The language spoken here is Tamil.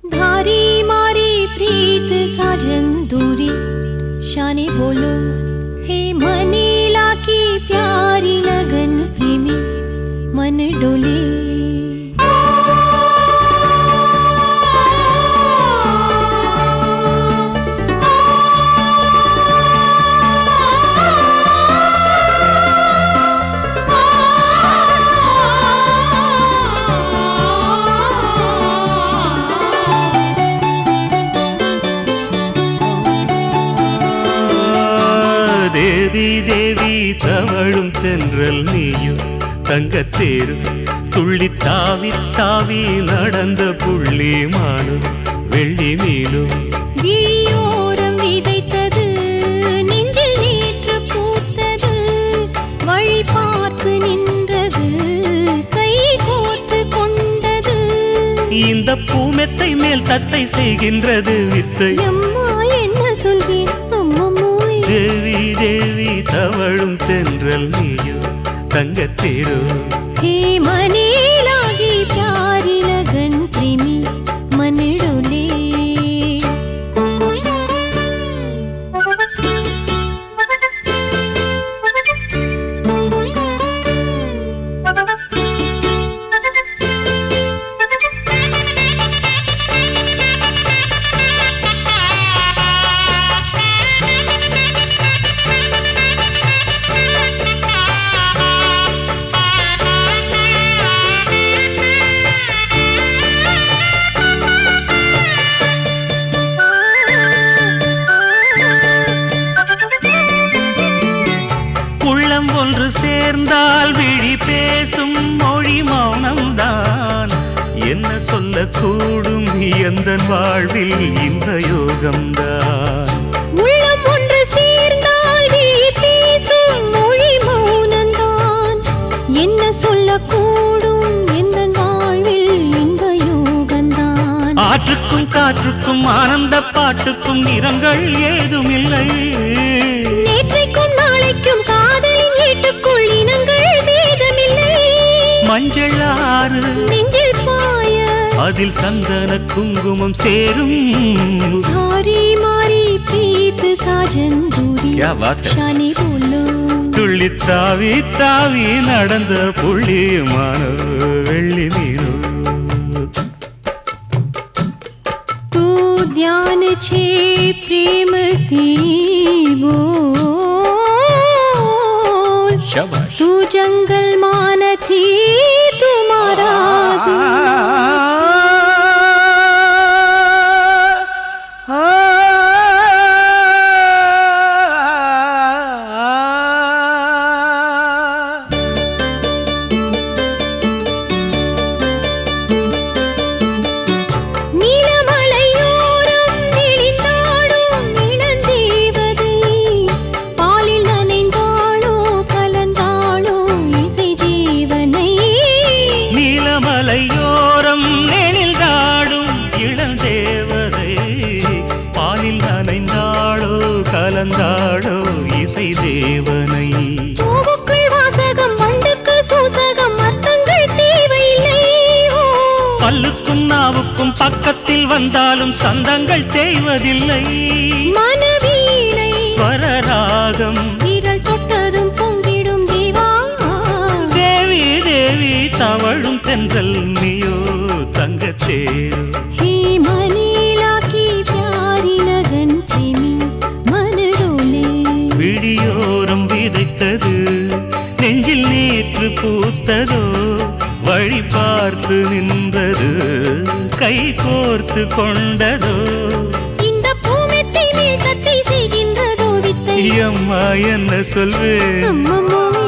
धारी मारी प्रीत साजन दूरी शाने बोलो हे मनीला की प्यारी लगन प्रेमी मन डोले தேவி தேவி தவழும் தென்றல் நீயும் தங்கத்தேரு துள்ளி தாவி தாவி நடந்த புள்ளி மானும் வெள்ளி மீனும் விழியோரம் விதைத்தது நெஞ்சில் நேற்று பூத்தது வழி பார்த்து நின்றது கை கோர்த்து கொண்டது இந்த பூமெத்தை மேல் தத்தை செய்கின்றது வித்தை அம்மா என்ன சொல்வேன் அம்மம்மோய் தேவி தேவி தவழும் தென்றல் நீயும் தங்கத்தேரு हे मने लागी प्यारी लगन प्रेमी मन डोले உள்ளம் ஒன்று சேர்ந்தால் விழி பேசும் மொழி மௌனம்தான் என்ன சொல்லக்கூடும் எந்த வாழ்வில் இந்த யோகம்தான் உள்ளம் ஒன்று சேர்ந்தால் விழி பேசும் மொழி மௌனந்தான் என்ன சொல்லக்கூடும் எந்த வாழ்வில் இந்த யோகந்தான் ஆற்றுக்கும் காற்றுக்கும் ஆனந்த பாட்டுக்கும் நிறங்கள் ஏதுமில்லை நேற்றைக்கும் நாளைக்கும் காதலின் வீட்டுக்குள் இனங்கள் வேதமில்லை மஞ்சள் ஆறு நெஞ்சில் பாய அதில் சந்தன குங்குமம் சேரும் धारी मारी प्रीत साजन दूरी क्या बात है? शाने बोलो துள்ளி தாவி தாவி நடந்த புள்ளி மானோ வெள்ளி மீனோ तू ध्यान छे प्रेम ती बोल शाबाश तू जंगल मान थी तुम्हारा நீலமலையோரம் நெளிந்தாடும் இளந்தேவதை பாலில் நனைந்தாளோ கலந்தாளோ இசை ஜீவனை நீலமலையோரம் நெனில்தாடும் இளந்தேவதை பாலில் நனைந்தாளோ கலந்தாளோ இசை தேவனை பூவுக்குள் வாசகம் வண்டுக்கு சூசகம் அர்த்தங்கள் தேவையில்லை ஓ பல்லுக்கும் நாவுக்கும் பக்கத்தில் வந்தாலும் சந்தங்கள் தேய்வதில்லை மனவீணை ஸ்வரராகம் விரல் தொட்டதும் பொங்கிடும் தேவா தேவி தேவி தவழும் தென்றல் நீயோ தங்கத்தேரு हे मनीला की प्यारी लगन प्रेमी मन डोले விழியோரம் விதைத்தது நெஞ்சில் நேற்று பூத்ததோ வழி பார்த்து நின்றது கை கோர்த்து கொண்டதோ இந்த பூமெத்தை மேல் தத்தை செய்கின்றதோ வித்தை அம்மா என்ன சொல்வேன் அம்மம்மோ